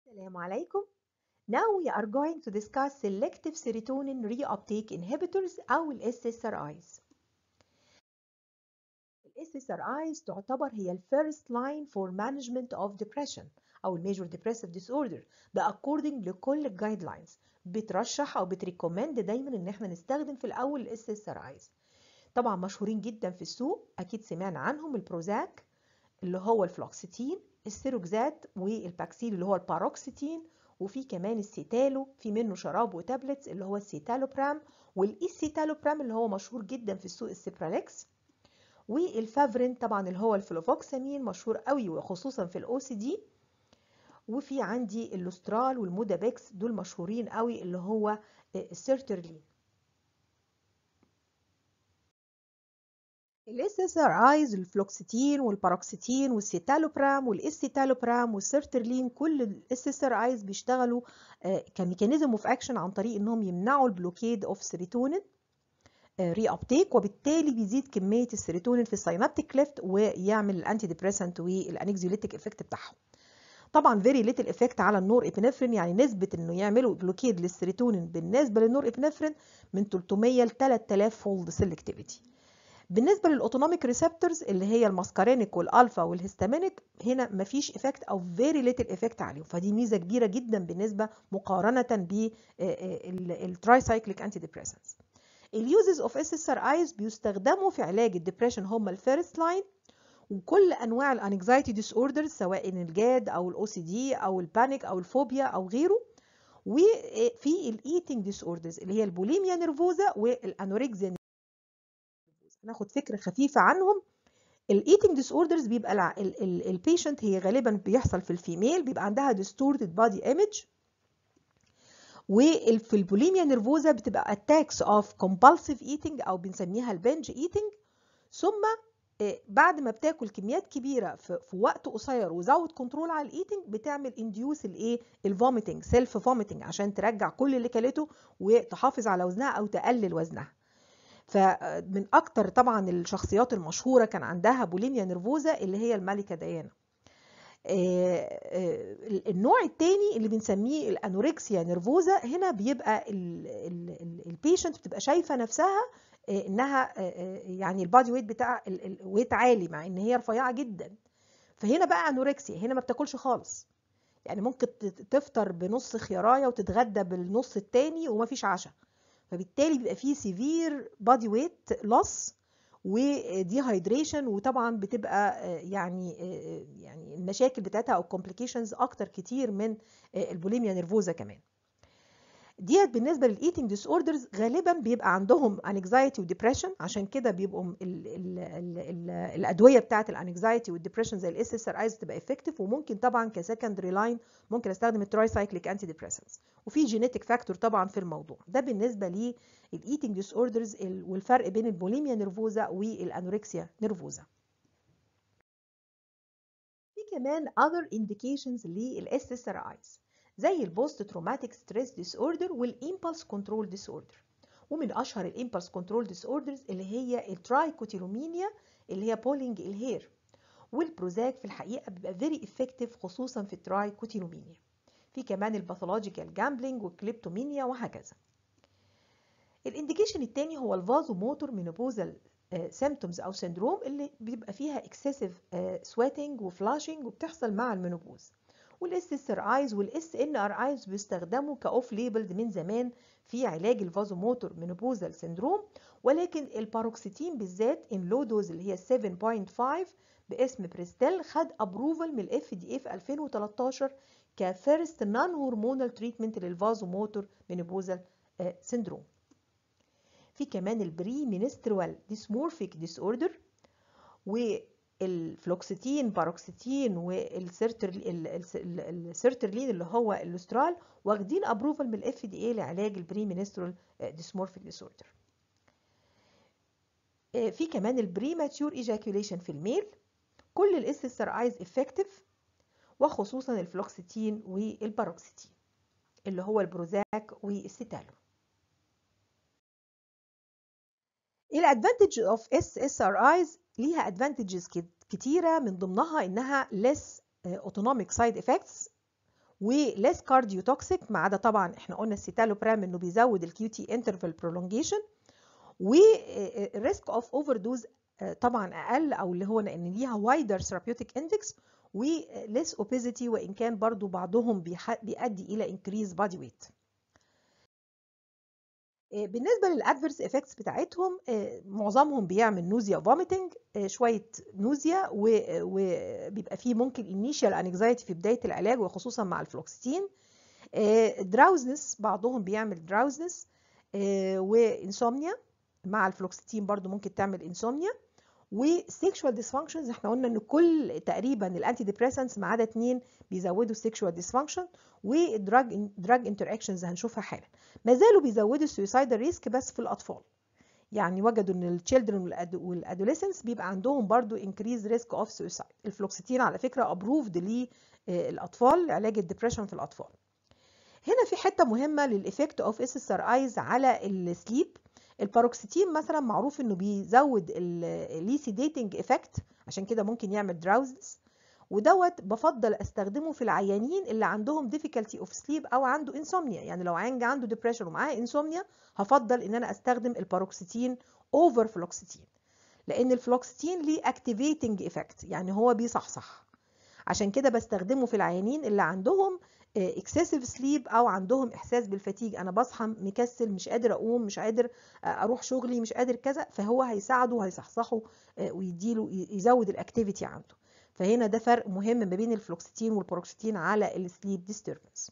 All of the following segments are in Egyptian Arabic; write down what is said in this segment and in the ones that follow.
السلام عليكم. Now we are going to discuss selective serotonin reuptake inhibitors أو ال SSRIs. ال SSRIs تعتبر هي ال first line for management of depression أو ال major depressive disorder ده according لكل guidelines بترشح أو بتريكومند دايما إن احنا نستخدم في الأول ال SSRIs. طبعا مشهورين جدا في السوق أكيد سمعنا عنهم البروزاك اللي هو الفلوكسيتين السيروكزات والباكسيل اللي هو الباروكسيتين وفي كمان السيتالو في منه شراب وتابلتس اللي هو السيتالوبرام والايسيتالوبرام اللي هو مشهور جدا في السوق السيبرالكس والفافرين طبعا اللي هو الفلوفوكسامين مشهور قوي وخصوصا في الاو سي دي وفي عندي اللوسترال والمودابكس دول مشهورين قوي اللي هو السيرترلين الاس اس ار ايز الفلوكسيتين والباروكسيتين والسيتالوبرام والاستيتالوبرام والسيرترلين كل الاس اس ار ايز بيشتغلوا كميكانيزم اوف اكشن عن طريق انهم يمنعوا البلوكيد اوف سيروتونين ري ابتيك وبالتالي بيزيد كميه السيروتونين في السينابتيك كليفت ويعمل الانتي ديبريسنت والانكزيوليتيك افكت بتاعهم طبعا فيري ليتل افكت على النور ابنفرين يعني نسبه انه يعملوا بلوكيد للسيروتونين بالنسبه للنور ابنفرين من 300 ل 3000 فولد سيلكتيفيتي بالنسبة للأوتونوميك ريسبتورز اللي هي الماسكارينيك والألفا والهستامينيك هنا مفيش إفكت أو فيري ليتل إفكت عليهم فدي ميزة كبيرة جدا بالنسبة مقارنة بالترايسايكليك أنتي ديبريسنس اليوزز اوف اس اس ار ايز بيستخدموا في علاج الدبريشن هم الفيرست لاين وكل انواع الانكزايتي ديس اوردرز سواء الجاد او الاو سي دي او البانيك او الفوبيا او غيره وفي الايتنج ديس اوردرز اللي هي البوليميا نيرفوزا والانوركزيا ناخد فكره خفيفه عنهم الايتنج ديس اوردرز بيبقى البيشنت هي غالبا بيحصل في الفيميل بيبقى عندها ديستورتد بادي ايمج وفي البوليميا نيرفوزا بتبقى اتاكس اوف كومبالسيف ايتنج او بنسميها البنج ايتنج ثم بعد ما بتاكل كميات كبيره في, في وقت قصير وزود كنترول على الايتنج بتعمل انديوس الايه الفوميتنج سيلف فوميتنج عشان ترجع كل اللي كلته وتحافظ على وزنها او تقلل وزنها فمن اكتر طبعا الشخصيات المشهوره كان عندها بوليميا نيرفوزا اللي هي الملكه ديانا النوع الثاني اللي بنسميه الانوركسيا نيرفوزا هنا بيبقى البيشنت بتبقى شايفه نفسها انها يعني البادي ويت بتاع الويت عالي مع ان هي رفيعه جدا فهنا بقى انوركسيا هنا ما بتاكلش خالص يعني ممكن تفطر بنص خيارايه وتتغدى بالنص التاني ومفيش عشاء فبالتالي بيبقى فيه سيفير بادي ويت لوس وديهايدريشن وطبعا بتبقى يعني يعني المشاكل بتاعتها او الكومبليكيشنز اكتر كتير من البوليميا نيرفوزا كمان ديت بالنسبه للايتنج ديس اوردرز غالبا بيبقى عندهم انكزايتي وديبريشن عشان كده بيبقوا ال ال ال ال الادويه بتاعه الانكزايتي والديبريشن زي الاس اس ار ايز بتبقى افكتيف وممكن طبعا كسكندري لاين ممكن استخدم الترايسايكليك انتي ديبريسنس وفي جينيتك فاكتور طبعا في الموضوع ده بالنسبه للايتنج ديس اوردرز والفرق بين البوليميا نيرفوزا والانوركسيا نيرفوزا في كمان other indications للاس اس ار ايز زي البوست تروماتيك ستريس ديس اوردر والامبلس كنترول ديس اوردر ومن اشهر الامبلس كنترول ديس اوردرز اللي هي الترايكوتيلومينيا اللي هي بولينج الهير والبروزاك في الحقيقه بيبقى فيري افكتيف خصوصا في الترايكوتيلومينيا في كمان الباثولوجيكال جامبلينج والكليبتومينيا وهكذا الانديكيشن الثاني هو الفازو موتور مينوبوزال سيمتومز او سندروم اللي بيبقى فيها اكسسيف سويتنج وفلاشنج وبتحصل مع المينوبوز والاس اس ار ايز والاس ان ار ايز بيستخدموا كاوف ليبلد من زمان في علاج الفازوموتور مينوبوزال سيندروم ولكن الباروكسيتين بالذات ان لو دوز اللي هي 7.5 باسم بريستيل خد ابروفال من الاف دي اي في 2013 كفيرست نون هرمونال تريتمنت للفازوموتور مينوبوزال سيندروم في كمان البري مينسترال ديسمورفيك ديس اوردر و الفلوكسيتين باروكسيتين والسيرترلين اللي هو اللوسترال واخدين ابروفال من الاف دي اي لعلاج البري مينسترال ديسمورفيك ديسوردر في كمان البري ماتيور ايجاكيوليشن في الميل كل الاس اس ار ايز افكتيف وخصوصا الفلوكسيتين والباروكسيتين اللي هو البروزاك والستالو الادفانتج اوف اس اس ار ايز ليها ادفانتجز كتيره من ضمنها انها less autonomic side effects وليس كارديوتوكسيك ما عدا طبعا احنا قلنا السيتالوبرام انه بيزود الكيو تي انترفال برولونجيشن والريسك اوف اوفر دوز طبعا اقل او اللي هو ان ليها وايدر ثيرابيوتيك اندكس وليس اوبيزيتي وان كان برضو بعضهم بيؤدي الى انكريز بادي ويت بالنسبه للادفيرس افكتس بتاعتهم معظمهم بيعمل نوزيا فوميتنج شويه نوزيا وبيبقى فيه ممكن انيشال انكزايتي في بدايه العلاج وخصوصا مع الفلوكسيتين دراوزنس بعضهم بيعمل دراوزنس وانسومنيا مع الفلوكسيتين برضو ممكن تعمل انسومنيا وسيكشوال ديسفانكشنز احنا قلنا ان كل تقريبا الانتي ديبريسنتس ما عدا اتنين بيزودوا السيكشوال ديسفانكشن والدراج دراج انتر اكشنز هنشوفها حالا ما زالوا بيزودوا السويسايدال ريسك بس في الاطفال يعني وجدوا ان التشيلدرن والادوليسنس بيبقى عندهم برضو انكريز ريسك اوف سويسايد الفلوكسيتين على فكره ابروفد للاطفال علاج الدبريشن في الاطفال هنا في حته مهمه للايفكت اوف اس اس ار ايز على السليب الباروكسيتين مثلا معروف انه بيزود ليه سيديتنج افكت عشان كده ممكن يعمل دراوزنس ودوت بفضل استخدمه في العيانين اللي عندهم difficulty of sleep او عنده انسومنيا يعني لو عيان عنده ديبريشن ومعاه انسومنيا هفضل ان انا استخدم الباروكسيتين اوفر فلوكسيتين لان الفلوكسيتين ليه اكتيفيتنج افكت يعني هو بيصحصح عشان كده بستخدمه في العيانين اللي عندهم اكسسيف سليب او عندهم احساس بالفتيج انا بصحى مكسل مش قادر اقوم مش قادر اروح شغلي مش قادر كذا فهو هيساعده وهيصحصحه ويديله يزود الاكتيفيتي عنده فهنا ده فرق مهم ما بين الفلوكسيتين والبروكسيتين على السليب ديستربنس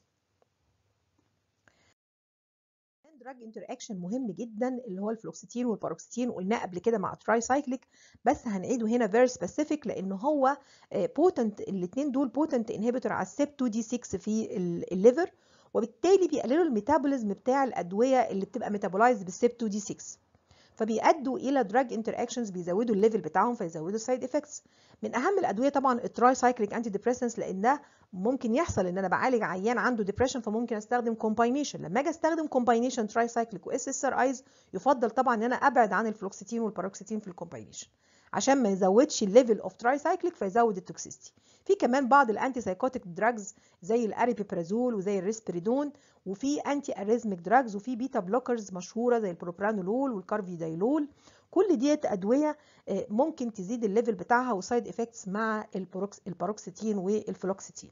دراج انتر اكشن مهم جدا اللي هو الفلوكسيتين والباروكسيتين قلناه قبل كده مع تراي سايكليك بس هنعيده هنا فيري سبيسيفيك لان هو بوتنت الاثنين دول بوتنت انهبيتور على السيب 2 دي 6 في الليفر وبالتالي بيقللوا الميتابوليزم بتاع الادويه اللي بتبقى ميتابولايزد بالسيب 2 دي 6 فبيأدوا الى دراج انتر اكشنز بيزودوا الليفل بتاعهم فيزودوا السايد افكتس من اهم الادويه طبعا التراي سايكليك انتي ديبريسنس لان ده ممكن يحصل ان انا بعالج عيان عنده ديبريشن فممكن استخدم كومباينيشن لما اجي استخدم كومباينيشن تراي سايكليك واس اس ار ايز يفضل طبعا ان انا ابعد عن الفلوكسيتين والباروكسيتين في الكومباينيشن عشان ما يزودش الليفل اوف تراي سايكليك فيزود التوكسيستي في كمان بعض الانتي سايكوتيك دراجز زي الاريبيبرازول وزي الريسبريدون وفي انتي اريزميك دراجز وفي بيتا بلوكرز مشهوره زي البروبرانولول والكارفيدايلول كل ديت ادويه ممكن تزيد الليفل بتاعها وسايد افكتس مع الباروكسيتين والفلوكسيتين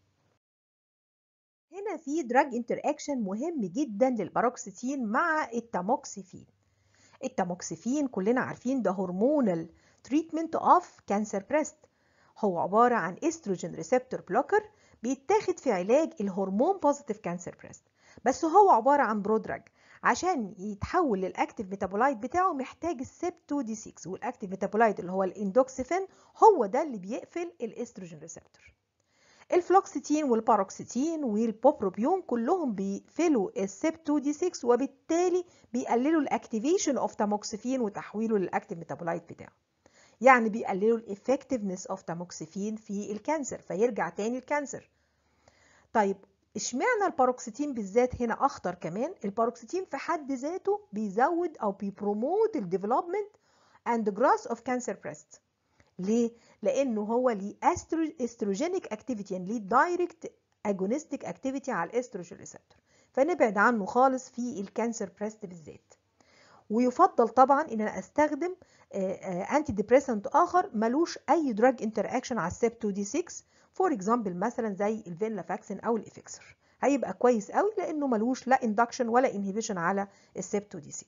هنا في دراج انتر اكشن مهم جدا للباروكسيتين مع التاموكسيفين التاموكسيفين كلنا عارفين ده هرمونال تريتمنت اوف كانسر بريست هو عباره عن استروجين ريسبتور بلوكر بيتاخد في علاج الهرمون بوزيتيف كانسر بريست بس هو عباره عن برودراج عشان يتحول للاكتيف ميتابولايت بتاعه محتاج السيب 2 دي 6 والاكتيف ميتابولايت اللي هو الاندوكسيفين هو ده اللي بيقفل الاستروجين ريسبتور الفلوكسيتين والباروكسيتين والبوبروبيون كلهم بيقفلوا السيب 2 دي 6 وبالتالي بيقللوا الاكتيفيشن اوف تاموكسيفين وتحويله للاكتيف ميتابولايت بتاعه يعني بيقللوا الافكتفنس اوف تاموكسيفين في الكانسر فيرجع تاني الكانسر طيب اشمعنى الباروكسيتين بالذات هنا اخطر كمان الباروكسيتين في حد ذاته بيزود او بيبروموت الديفلوبمنت اند جراس اوف كانسر بريست ليه لانه هو ليه استروجينيك اكتيفيتي يعني ليه دايركت اجونستيك اكتيفيتي على الاستروجين ريسبتور فنبعد عنه خالص في الكانسر بريست بالذات ويفضل طبعا ان انا استخدم انتي ديبريسنت اخر ملوش اي دراج انتر اكشن على السيب 2 دي 6 فور اكزامبل مثلا زي الفينلافاكسين او الافكسر هيبقى كويس قوي لانه ملوش لا اندكشن ولا انهبيشن على السيب 2 دي 6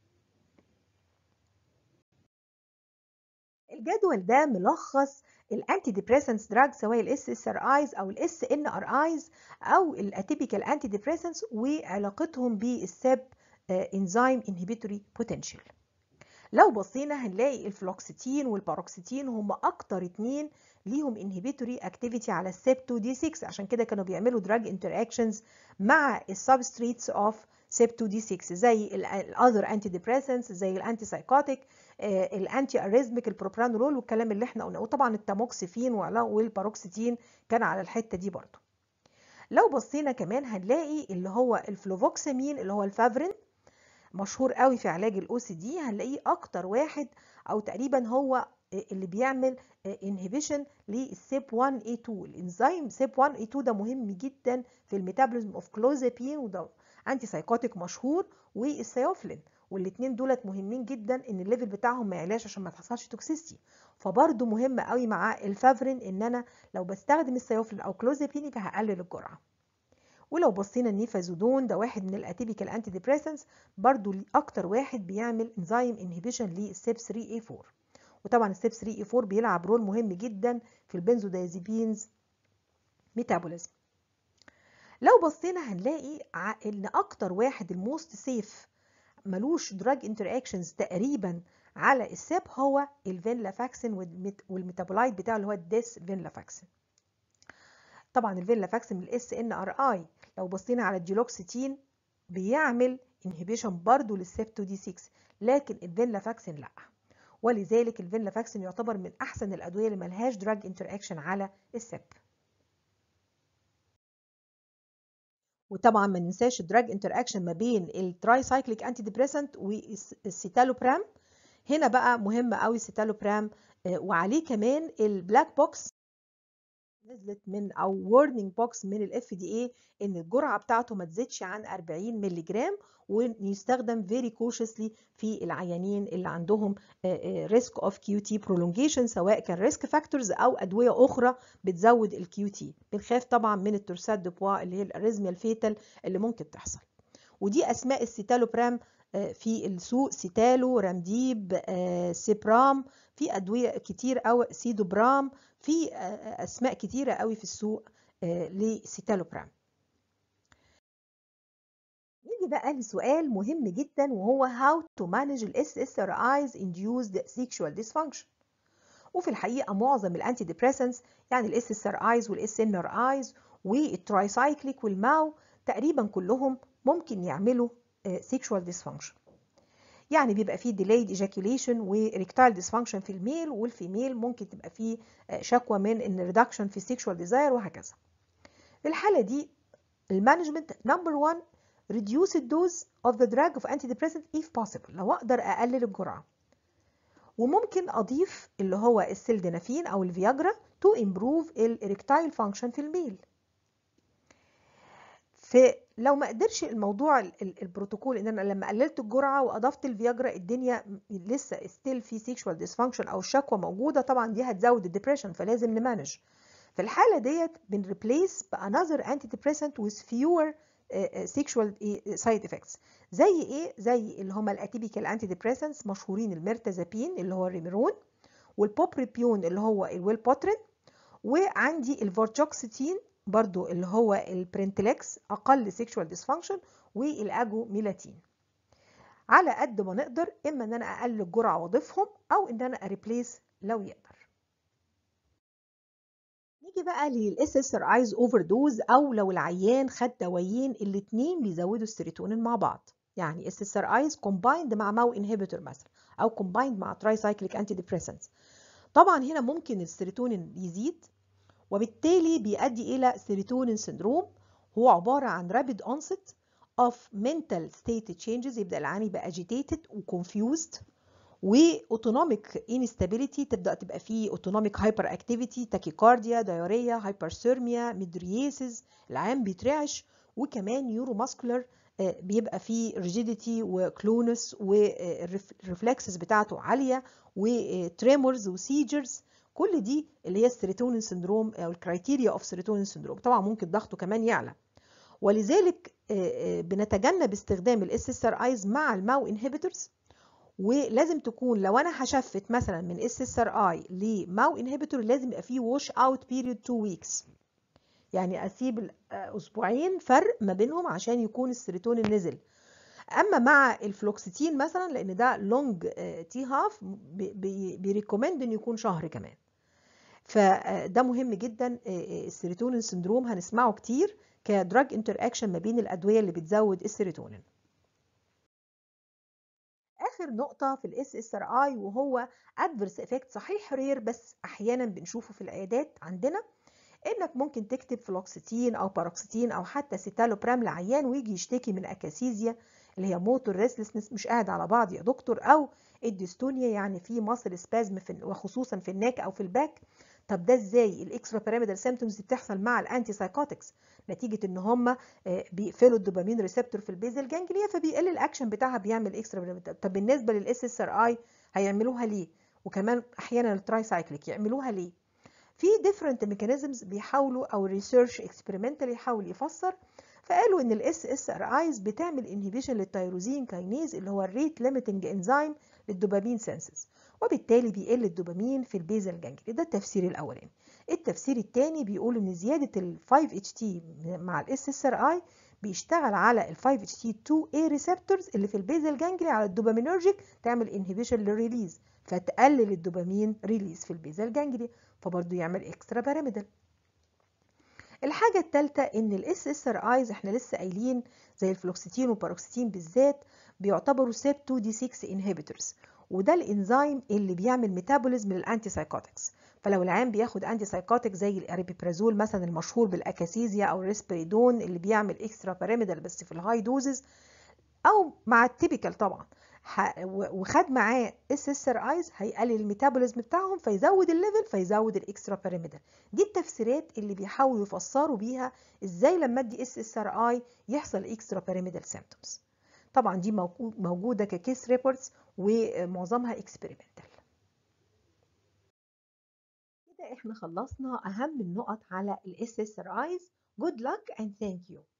الجدول ده ملخص الانتي ديبريسنس دراج سواء الاس اس ار ايز او الاس ان ار ايز او الاتيبيكال انتي ديبريسنس وعلاقتهم بالسب انزيم انهبيتوري بوتنشال لو بصينا هنلاقي الفلوكسيتين والباروكسيتين هم اكتر اتنين ليهم انهبيتوري اكتيفيتي على السيب 2 دي 6 عشان كده كانوا بيعملوا دراج انتر اكشنز مع السبستريتس اوف سيب 2 دي 6 زي الاذر انتي ديبريسنس زي الانتي سايكوتيك الانتي اريزميك البروبرانولول والكلام اللي احنا قلناه وطبعا التاموكسيفين والباروكسيتين كان على الحته دي برضو لو بصينا كمان هنلاقي اللي هو الفلوفوكسامين اللي هو الفافرين مشهور قوي في علاج الاو سي دي هنلاقيه اكتر واحد او تقريبا هو اللي بيعمل انهبيشن للسيب 1 اي 2 الانزيم سيب 1 اي 2 ده مهم جدا في الميتابوليزم اوف كلوزابين وده انتي سايكوتيك مشهور والسيوفلين والاثنين دولت مهمين جدا ان الليفل بتاعهم ما يعلاش عشان ما تحصلش توكسيستي فبرضه مهم قوي مع الفافرين ان انا لو بستخدم السيوفلين او كلوزابين يبقى هقلل الجرعه ولو بصينا النيفازودون ده واحد من الاتيبيكال انتي ديبريسنس برضو اكتر واحد بيعمل انزيم انهبيشن للسيب 3 اي 4 وطبعا السيب 3 اي 4 بيلعب رول مهم جدا في البنزودايزيبينز ميتابوليزم لو بصينا هنلاقي ان اكتر واحد الموست سيف ملوش دراج انتر اكشنز تقريبا على السيب هو الفينلافاكسين والميتابولايت بتاعه اللي هو الديس فينلافاكسين طبعا الفينلافاكسين من الاس ان ار اي لو بصينا على الجيلوكسيتين بيعمل انهبيشن برضه للسيب 2 دي 6 لكن الفينلافاكسين لا ولذلك الفينلافاكسين يعتبر من احسن الادويه اللي ملهاش دراج انتر اكشن على السيب وطبعا ما ننساش الدراج انتر اكشن ما بين التراي سايكليك انتي ديبريسنت والسيتالوبرام هنا بقى مهم قوي السيتالوبرام وعليه كمان البلاك بوكس نزلت من او وورنينج بوكس من الاف دي اي ان الجرعه بتاعته ما تزيدش عن 40 مللي جرام ويستخدم فيري كوشسلي في العيانين اللي عندهم ريسك اوف كيو تي برولونجيشن سواء كان ريسك فاكتورز او ادويه اخرى بتزود الكيو تي بنخاف طبعا من التورسات دو بوا اللي هي الاريزميا الفيتال اللي ممكن تحصل ودي اسماء السيتالوبرام في السوق سيتالو رامديب سيبرام في ادويه كتير او سيدوبرام في اسماء كتيره قوي في السوق لسيتالوبرام نيجي بقى لسؤال مهم جدا وهو how to manage ال SSRIs induced sexual dysfunction وفي الحقيقه معظم الانتي ديبريسنس يعني ال SSRIs وال SNRIs والترايسايكليك والماو تقريبا كلهم ممكن يعملوا sexual dysfunction يعني بيبقى فيه delayed ejaculation وريكتايل dysfunction في الميل والفيميل ممكن تبقى فيه شكوى من ان reduction في sexual desire وهكذا في الحالة دي المانجمنت نمبر 1 reduce the dose of the drug of antidepressant if possible لو اقدر اقلل الجرعة وممكن اضيف اللي هو السلدنافين او الفياجرا to improve erectile function في الميل فلو ما قدرش الموضوع البروتوكول ان انا لما قللت الجرعه واضفت الفياجرا الدنيا لسه ستيل في سيكشوال ديسفانكشن او الشكوى موجوده طبعا دي هتزود الدبريشن فلازم نمانج في الحاله ديت بنريبليس بانذر انتي ديبريسنت with fewer سيكشوال سايد افكتس زي ايه زي اللي هما الاتيبيكال انتي ديبريسنتس مشهورين الميرتازابين اللي هو الريميرون والبوبريبيون اللي هو الويلبوترين وعندي الفورتوكسيتين برضو اللي هو البرنتلكس اقل سيكشوال ديسفانكشن والاجو ميلاتين على قد ما نقدر اما ان انا اقلل الجرعه واضيفهم او ان انا اريبليس لو يقدر نيجي بقى للاس اس ار ايز اوفر دوز او لو العيان خد دوايين الاثنين بيزودوا السيروتونين مع بعض يعني اس اس ار ايز كومبايند مع ماو انهبيتور مثلا او كومبايند مع تراي سايكليك انتي ديبريسنتس طبعا هنا ممكن السيروتونين يزيد وبالتالي بيؤدي الى سيروتونين سندروم هو عباره عن rapid onset of mental state changes يبدا العيان يبقى agitated وconfused واوتونوميك instability تبدا تبقى فيه اوتونوميك هايبر اكتيفيتي تاكيكارديا دايوريا هايبرثيرميا ميدرياسيس العيان بيترعش وكمان نيورو ماسكولار بيبقى فيه ريجيديتي وكلونس والريفلكسز بتاعته عاليه وتريمورز وسيجرز كل دي اللي هي السيروتونين سندروم او الكرايتيريا اوف سيروتونين سندروم طبعا ممكن ضغطه كمان يعلى ولذلك بنتجنب استخدام الاس اس ار ايز مع الماو انهبيتورز ولازم تكون لو انا هشفت مثلا من اس اس ار اي لماو انهبيتور لازم يبقى فيه ووش اوت بيريود 2 ويكس يعني اسيب اسبوعين فرق ما بينهم عشان يكون السيروتونين نزل اما مع الفلوكسيتين مثلا لان ده لونج تي هاف بيريكومند انه يكون شهر كمان فده مهم جدا السيروتونين سندروم هنسمعه كتير كدراج انتر اكشن ما بين الادويه اللي بتزود السيروتونين اخر نقطه في الاس اس ار اي وهو ادفرس افكت صحيح رير بس احيانا بنشوفه في العيادات عندنا انك ممكن تكتب فلوكسيتين او باروكسيتين او حتى سيتالوبرام لعيان ويجي يشتكي من اكاسيزيا اللي هي موتور ريسلسنس مش قاعد على بعض يا دكتور او الديستونيا يعني في مصل سبازم في وخصوصا في الناك او في الباك طب ده ازاي الاكسترا بيراميدال سيمتومز دي بتحصل مع الانتي سايكوتكس نتيجه ان هم بيقفلوا الدوبامين ريسبتور في البيزل جانجليا فبيقل الاكشن بتاعها بيعمل اكسترا بيراميدال طب بالنسبه للاس اس ار اي هيعملوها ليه وكمان احيانا التراي سايكليك يعملوها ليه في ديفرنت ميكانيزمز بيحاولوا او ريسيرش اكسبيرمنتال يحاول يفسر فقالوا ان الاس اس ار ايز بتعمل انهبيشن للتيروزين كاينيز اللي هو الريت ليميتنج انزيم للدوبامين سنسز وبالتالي بيقل الدوبامين في البيزل جانجلي ده التفسير الاولاني التفسير الثاني بيقول ان زياده ال 5 اتش تي مع الاس اس ار اي بيشتغل على ال 5 اتش تي 2 اي ريسبتورز اللي في البيزل جانجلي على الدوبامينرجيك تعمل انهبيشن للريليز فتقلل الدوبامين ريليز في البيزل جانجلي فبرضه يعمل اكسترا بيراميدال الحاجة الثالثة ان الاس اس ار ايز احنا لسه قايلين زي الفلوكسيتين والباروكسيتين بالذات بيعتبروا سيب 2 دي 6 انهبيتورز وده الانزيم اللي بيعمل ميتابوليزم للانتي سايكوتكس فلو العيان بياخد انتي سايكوتك زي الاريبيبرازول مثلا المشهور بالاكاسيزيا او الريسبريدون اللي بيعمل اكسترا بيراميدال بس في الهاي دوزز او مع التيبيكال طبعا وخد معاه اس اس ار ايز هيقلل الميتابوليزم بتاعهم فيزود الليفل فيزود الاكسترا بيراميدال دي التفسيرات اللي بيحاولوا يفسروا بيها ازاي لما ادي اس اس ار اي يحصل اكسترا بيراميدال سيمبتومز طبعا دي موجوده ككيس ريبورتس ومعظمها اكسبيرمنتال كده احنا خلصنا اهم النقط على الاس اس ار ايز good luck and thank you